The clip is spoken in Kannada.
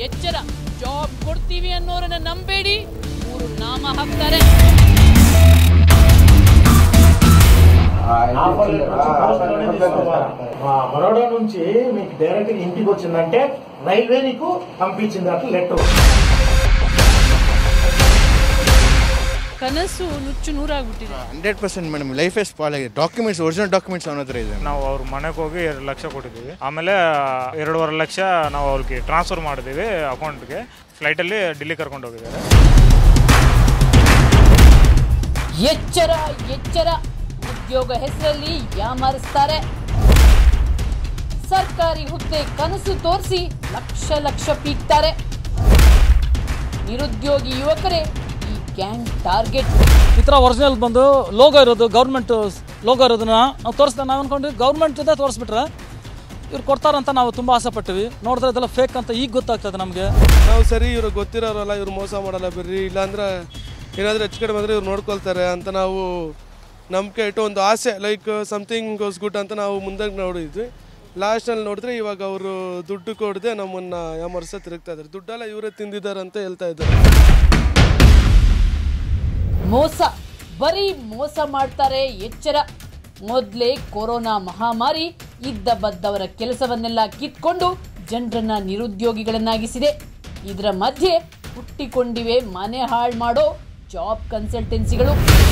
ಎಚ್ಚರ ಜಾಬ್ ಕೊಡ್ತೀವಿ ಅನ್ನೋರನ್ನ ನಂಬೇಡಿ ಮೂರು ನಾಮ ಹಾಕ್ತಾರೆ ఆఫర్ లెటర్ వచ్చి పోస్టులోనే తీసుకోవాలి. ఆ బరోడా నుంచి మీకు డైరెక్ట్ గా ఇంటికి వచ్చిందంటే రైల్వే నీకు పంపించింది అట్లా లెటర్ ಕನಸು ನುಚ್ಚು ನೂರಾಗ್ಬಿಟ್ಟಿದೆ ಹಂಡ್ರೆಡ್ ಪರ್ಸೆಂಟ್ ಮೇಡಮ್ ಲೈಫೇ ಸ್ಪಾಲ್ ಆಗಿದೆ ಡಾಕ್ಯುಮೆಂಟ್ಸ್ ಒರಿಜಿನಲ್ ಡಾಕ್ಯುಮೆಂಟ್ಸ್ ಅವನ ಹತ್ರ ಇದೆ ನಾವು ಅವ್ರ ಮನೆಗೆ ಹೋಗಿ ಎರಡು ಲಕ್ಷ ಕೊಟ್ಟಿದ್ದೀವಿ ಆಮೇಲೆ ಎರಡೂವರೆ ಲಕ್ಷ ನಾವು ಅವ್ರಿಗೆ ಟ್ರಾನ್ಸ್ಫರ್ ಮಾಡಿದ್ದೀವಿ ಅಕೌಂಟ್ಗೆ ಫ್ಲೈಟಲ್ಲಿ ಡೆಲ್ಲಿ ಕರ್ಕೊಂಡು ಹೋಗಿದ್ದಾರೆ ಎಚ್ಚರ ಎಚ್ಚರ ಉದ್ಯೋಗ ಹೆಸರಲ್ಲಿ ಯಾಮಾರಿಸ್ತಾರೆ ಸರ್ಕಾರಿ ಹುದ್ದೆ ಕನಸು ತೋರಿಸಿ ಲಕ್ಷ ಲಕ್ಷ ಪೀಕ್ತಾರೆ ನಿರುದ್ಯೋಗಿ ಯುವಕರೇ ಈ ಗ್ಯಾಂಗ್ ಟಾರ್ಗೆಟ್ ಈ ಥರ ಒರಿಜಿನಲ್ ಬಂದು ಲೋಗೋ ಇರೋದು ಗೌರ್ಮೆಂಟ್ ಲೋಗೋ ಇರೋದನ್ನ ನಾವು ತೋರಿಸ್ದೆ ನಾವು ಅನ್ಕೊಂಡ್ವಿ ಗೌರ್ಮೆಂಟ್ ಜೊತೆ ತೋರಿಸ್ಬಿಟ್ರೆ ಇವ್ರು ಕೊಡ್ತಾರಂತ ನಾವು ತುಂಬ ಆಸೆ ಪಟ್ಟಿವಿ ನೋಡಿದ್ರೆ ಇದೆಲ್ಲ ಫೇಕ್ ಅಂತ ಈಗ ಗೊತ್ತಾಗ್ತದೆ ನಮಗೆ ನಾವು ಸರಿ ಇವ್ರು ಗೊತ್ತಿರೋರಲ್ಲ ಇವ್ರು ಮೋಸ ಮಾಡಲ್ಲ ಬರ್ರಿ ಇಲ್ಲಾಂದ್ರೆ ಏನಾದರೂ ಹೆಚ್ಚು ಕಡಿಮೆ ಆದರೆ ಇವ್ರು ನೋಡ್ಕೊಳ್ತಾರೆ ಅಂತ ನಾವು ನಂಬಿಕೆ ಇಟ್ಟು ಒಂದು ಆಸೆ ಲೈಕ್ ಸಮಥಿಂಗ್ ಗೋಸ್ ಗುಡ್ ಅಂತ ನಾವು ಮುಂದೆ ನೋಡಿದ್ವಿ ಲಾಸ್ಟಲ್ಲಿ ನೋಡಿದ್ರೆ ಇವಾಗ ಅವರು ದುಡ್ಡು ಕೊಡದೆ ನಮ್ಮನ್ನು ಯಾಮರ್ಸ ತಿರುಗ್ತಾ ಇದ್ದಾರೆ ದುಡ್ಡೆಲ್ಲ ಇವರೇ ತಿಂದಿದ್ದಾರೆ ಅಂತ ಹೇಳ್ತಾ ಇದ್ದಾರೆ ಮೋಸ ಬರೀ ಮೋಸ ಮಾಡ್ತಾರೆ ಎಚ್ಚರ ಮೊದಲೇ ಕೊರೋನಾ ಮಹಾಮಾರಿ ಇದ್ದ ಬದ್ದವರ ಕೆಲಸವನ್ನೆಲ್ಲ ಕಿತ್ಕೊಂಡು ಜನರನ್ನ ನಿರುದ್ಯೋಗಿಗಳನ್ನಾಗಿಸಿದೆ ಇದರ ಮಧ್ಯೆ ಹುಟ್ಟಿಕೊಂಡಿವೆ ಮನೆ ಹಾಳು ಮಾಡೋ ಜಾಬ್ ಕನ್ಸಲ್ಟೆನ್ಸಿಗಳು